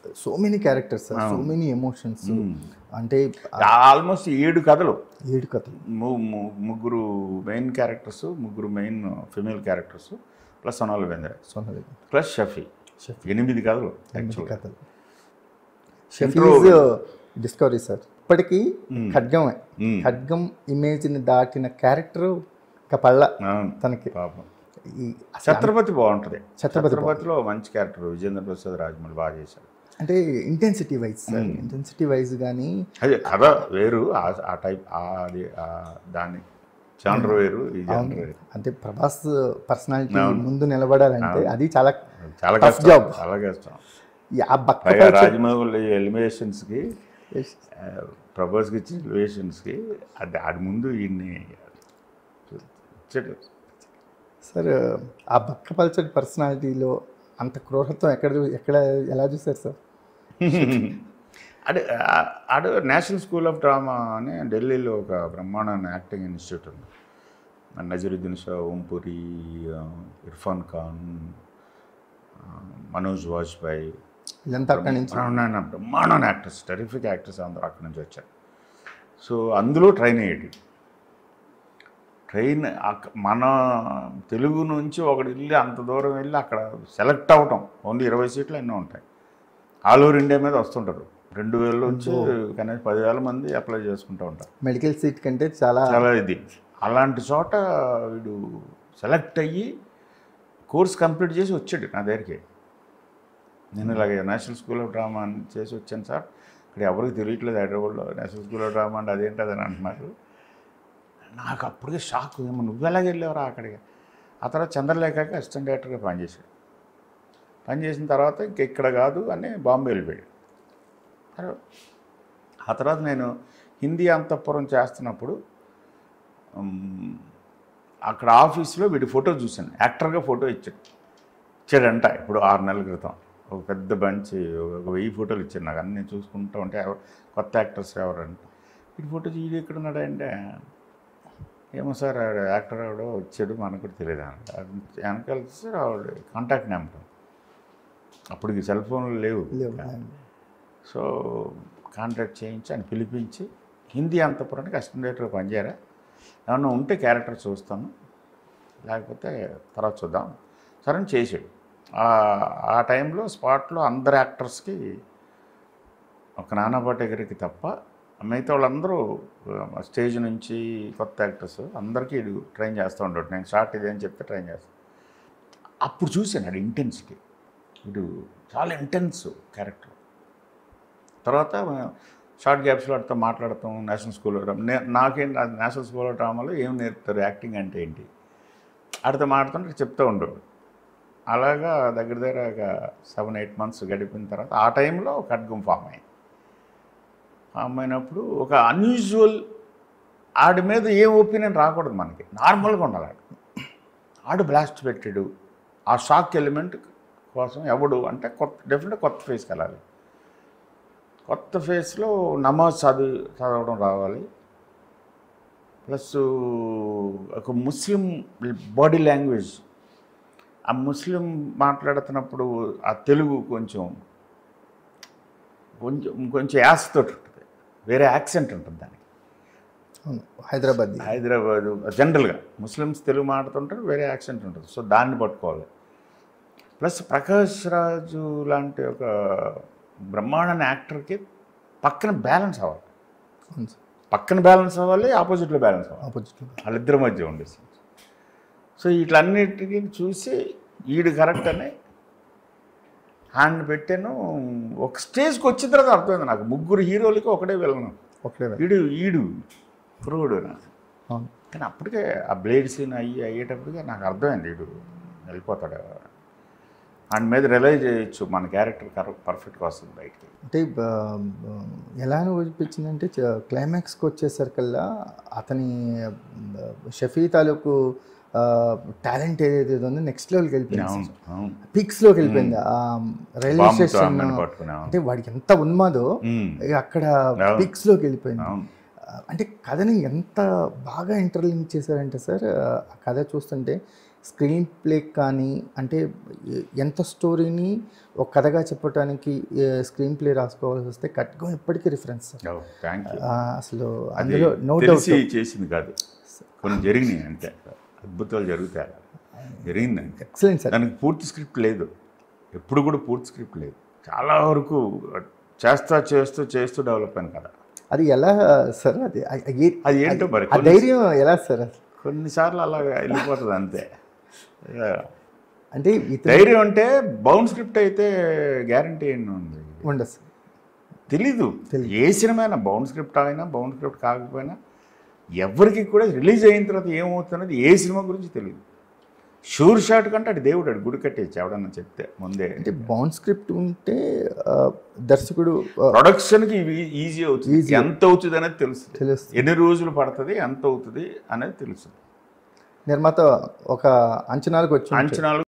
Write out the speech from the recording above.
So many characters so many emotions అంటే almost ఏడు కథలు ఏడు కథలు ము- ము- ముగ్గురు మెయిన్ క్యారెక్టర్స్ ముగ్గురు main female characters plus Sonal Bendre Sonali plus Shafi Shafi. ఎనిమిది కథలు ఎనిమిది యాక్చువల్గా కథలు షఫీజ్ డిస్కవరీ సార్ ఇప్పటికీ ఖడ్గమే ఖడ్గం ఇమేజ్ని దాటిన క్యారెక్టర్ ఇంకా పళ్ళ అవును తనకి పాపం ఈ ఛత్రపతి బాగుంటుంది ఛత్రపతి ఛత్రపతిలో మంచి క్యారెక్టర్ విజేంద్ర ప్రసాద్ రాజమౌళి బాగా చేశాడు అంటే intensity wise sir intensity wise కానీ అదే కథ వేరు ఆ- ఆ టైప్ అది ఆ దాన్ని జానర్ వేరు ఈ జానర్ వేరు అంటే ప్రభాస్ పర్సనాలిటీ ముందు నిలబడాలంటే అది చాలా చాలా Tough కష్టం job. చాలా కష్టం ఈ ఆ బక్క పైగా రాజమౌళి ఎలిమినేషన్స్కి ప్రభాస్కి ఇచ్చిన ఎలిమినేషన్స్కి అది ఆడి ముందు ఈయన్ని ఇచ్చాడు సార్ ఆ బక్క పల్చటి పర్సనాలిటీలో అంత క్రూరత్వం ఎక్కడ చూ- ఎక్కడ ఎలా చూసారు సార్ అడే ఆ- ఆడు నేషనల్ స్కూల్ ఆఫ్ డ్రామా అని ఢిల్లీలో ఒక బ్రహ్మాండమైన యాక్టింగ్ ఇన్స్టిట్యూట్ ఉంది నజరుద్దీన్ షా ఓంపురి ఆ, ఇర్ఫాన్ ఖాన్ ఆ, మనోజ్ వాజ్పేయి వీళ్ళంతా అక్కడి నుంచి బ్రహ్మాండ బ్రహ్మాండమైన యాక్టర్స్ టెరిఫిక్ యాక్టర్స్ అందరూ అక్కడి నుంచి వచ్చారు సో అందులో ట్రైన్ అయ్యేది ట్రైన్ అక్క- మన తెలుగు నుంచి ఒకటి వెళ్ళి అంత దూరం వెళ్ళి అక్కడ సెలెక్ట్ అవ్వటం ఓన్లీ ఇరవై సీట్లు ఎన్నో ఉంటాయి ఆల్ ఓవర్ ఇండియా మీద వస్తుంటారు రెండు వేల నుంచి కనీసం పదివేల మంది అప్లై చేసుకుంటూ ఉంటారు మెడికల్ సీట్ కంటే చాలా చాలా ఇది అలాంటి చోట వీడు సెలెక్ట్ అయ్యి కోర్స్ కంప్లీట్ చేసి వచ్చాడు నా దగ్గరికి నేను ఇలాగే నేషనల్ స్కూల్ ఆఫ్ డ్రామా అని చేసి వచ్చాను సార్ ఇక్కడ ఎవరికి తెలియట్లేదు హైదరాబాద్లో నేషనల్ స్కూల్ ఆఫ్ డ్రామా అంటే అదేంటి అని అంటున్నారు నాకు అప్పటికే షాక్ ఏమో నువ్వు ఎలాగ వెళ్ళావురా అక్కడికి ఆ తర్వాత చంద్రలేఖకి అసిస్టెంట్ డైరెక్టర్గా పనిచేశాడు పనిచేసిన తర్వాత ఇంక ఇక్కడ కాదు అని బాంబే వెళ్ళిపోయాడు తర్వాత ఆ తర్వాత నేను హిందీ అంతఃపురం చేస్తున్నప్పుడు ఉమ్, అక్కడ ఆఫీస్లో వీడి ఫోటో చూశాను యాక్టర్గా ఫోటో ఇచ్చాడు ఇచ్చాడంట ఇప్పుడు ఆరు నెలల క్రితం ఒక పెద్ద బంచ్ ఒక వెయ్యి ఫోటోలు ఇచ్చాడు నాకు అన్నీ చూసుకుంటూ ఉంటే ఎవరు కొత్త యాక్టర్స్ ఎవరంటే వీడి ఫోటో వీడు ఎక్కడ ఉన్నాడు అంటే ఏమో సార్ ఆవిడ యాక్టర్ ఆవిడ వచ్చాడు మనకు కూడా తెలియదు అంట వెనకాల సార్ ఆవిడ కాంటాక్ట్ నెంబర్ అప్పటికి సెల్ ఫోన్లు లేవు లేవు. సో కాంటాక్ట్ చేయించి ఆయన పిలిపించి హిందీ అంతపురానికి అసిస్టెంట్ డైరెక్టర్గా పనిచేయరా ఏమన్నా ఉంటే క్యారెక్టర్ చూస్తాను లేకపోతే తర్వాత చూద్దాం సరే అని చేసాడు ఆ- ఆ టైంలో స్పాట్లో అందరు యాక్టర్స్కి ఒక నానా పాటేకర్కి తప్ప మిగతా వాళ్ళందరూ ఆ, స్టేజ్ నుంచి కొత్త యాక్టర్స్ అందరికీ వీడు ట్రైన్ చేస్తూ ఉంటాడు నేను షార్ట్ ఇది అని చెప్తే ట్రైన్ చేస్తాను అప్పుడు చూశాను అది ఇంటెన్సిటీ వీడు చాలా ఇంటెన్స్ క్యారెక్టర్ తర్వాత షార్ట్ గ్యాప్స్లో వాడితో మాట్లాడతాం నేషనల్ స్కూల్లో నాకేంటి అది నేషనల్ స్కూల్లో డ్రామాలో ఏం నేర్పుతారు యాక్టింగ్ అంటే ఏంటి ఆడితో మాట్లాడుతుంటే చెప్తూ ఉండేవాడు అలాగా దగ్గర దగ్గర ఒక సెవెన్ ఎయిట్ మంత్స్ గడిపిన తర్వాత ఆ టైంలో ఖడ్గం ఫామ్ అయింది ఫామ్ అయినప్పుడు ఒక అన్యూజువల్ ఆడి మీద ఏం ఒపీనియన్ రాకూడదు మనకి నార్మల్గా ఉండాలి ఆడు ఆడు బ్లాస్ట్ పెట్టాడు ఆ షాక్ ఎలిమెంట్ కోసం ఎవడు అంటే కొత్త డెఫినెట్ కొత్త ఫేస్కి వెళ్ళాలి కొత్త ఫేస్లో నమాజ్ చదివి చదవడం రావాలి ప్లస్ ఒక ముస్లిం బాడీ లాంగ్వేజ్ ఆ ముస్లిం మాట్లాడుతున్నప్పుడు ఆ తెలుగు కొంచెం కొంచెం కొంచెం యాసతో ఉంటుంది వేరే యాక్సెంట్ ఉంటుంది దానికి అవును హైదరాబాద్ హైదరాబాద్ జనరల్గా ముస్లిమ్స్ తెలుగు మాట్లాడుతుంటారు వేరే యాక్సెంట్ ఉంటుంది సో దాన్ని పట్టుకోవాలి ప్లస్ ప్రకాష్ రాజు లాంటి ఒక బ్రహ్మాండమైన యాక్టర్కి పక్కన బ్యాలెన్స్ అవ్వాలి అవును సార్ పక్కన బ్యాలెన్స్ అవ్వాలి ఆపోజిట్లో బ్యాలెన్స్ అవ్వాలి ఆపోజిట్ వాళ్ళిద్దరి మధ్య ఉండేసి సో వీటన్నిటికీ చూసి ఈడు కరెక్ట్ అని హ్యాండ్ పెట్టాను ఒక స్టేజ్కి వచ్చిన తర్వాత అర్థమైంది నాకు ముగ్గురు హీరోలకి ఒకటే వెళ్ళను ఒకటే ఈడు ఈడు కురువుడు నాకు అవును కానీ అప్పటికే ఆ బ్లేడ్ సీన్ అయ్యి అయ్యేటప్పటికే నాకు అర్థమైంది వీడు వెళ్ళిపోతాడు ఆయన మీద రిలైజ్ చేయొచ్చు మన క్యారెక్టర్ కరెక్ట్ పర్ఫెక్ట్గా వస్తుంది బయటికి అంటే ఆ, ఆ, ఎలా అనిపించిందంటే క్లైమాక్స్కి వచ్చేసరికల్లా అతని ఆ, షఫీ తాలూకు టాలెంట్ ఏదైతే ఉందో నెక్స్ట్ లెవెల్కి వెళ్ళిపోయింది అవును అవును పీక్స్లోకి వెళ్ళిపోయింది ఆ రైల్వే బాంబుతో స్టేషన్ అమ్మని పట్టుకుని అవును అంటే వాడికి ఎంత ఉన్మాదో ఉమ్, ఇక అక్కడ అవును. పీక్స్లోకి వెళ్ళిపోయింది అవును ఆ, అంటే కథని ఎంత బాగా ఇంటర్లింక్ చేశారంటే సార్ ఆ కథ చూస్తుంటే స్క్రీన్ ప్లే కానీ అంటే ఎ- ఎంత స్టోరీని ఒక కథగా చెప్పడానికి స్క్రీన్ ప్లే రాసుకోవాల్సి వస్తే కట్గా ఇప్పటికీ రిఫరెన్స్ సార్ థ్యాంక్ యూ ఆ, అసలు అది అందులో నో డౌట్ తెలిసి చేసింది కాదు కొన్ని జరిగినాయి అంతే అద్భుతాలు జరుగుతాయి అలా. జరిగింది అంతే ఎక్సలెంట్ సార్ దానికి పూర్తి స్క్రిప్ట్ లేదు ఎప్పుడు కూడా పూర్తి స్క్రిప్ట్ లేదు చాలా వరకు చేస్తా చేస్తూ చేస్తూ డెవలప్ అయిన కదా అది ఎలా సార్ అది ఆ- ఆ ఏ- అది ఏంటో మరి ఆ కొన్ని- ధైర్యం ఎలా సార్ అసలు? కొన్నిసార్లు అలా వెళ్ళిపోతుంది అంతే ఇక అంటే ఇతను ధైర్యం అంటే బౌండ్ స్క్రిప్ట్ అయితే గ్యారంటీ ఏంటి ఉంది ఉండదు సార్ తెలీదు ఏ సినిమా అయినా బౌండ్ స్క్రిప్ట్ అయినా బౌండ్ స్క్రిప్ట్ కాకపోయినా ఎవరికి కూడా రిలీజ్ అయిన తర్వాత ఏమవుతున్నది ఏ సినిమా గురించి తెలియదు షూర్ షాట్ కంటే అటు దేవుడు అటు గుడి కట్టేసి ఎవడన్నా చెప్తే ముందే అంటే బౌండ్ స్క్రిప్ట్ ఉంటే ఆ, దర్శకుడు ఆ, ప్రొడక్షన్కి ఇవి ఈజీ అవుతుంది ఎంత అవుతుంది అనేది తెలుస్తుంది తెలుస్తుంది ఎన్ని రోజులు పడుతుంది ఎంత అవుతుంది అనేది తెలుస్తుంది నిర్మాత ఒక అంచనాలకు వచ్చి ఉంటాడు. అంచనాలు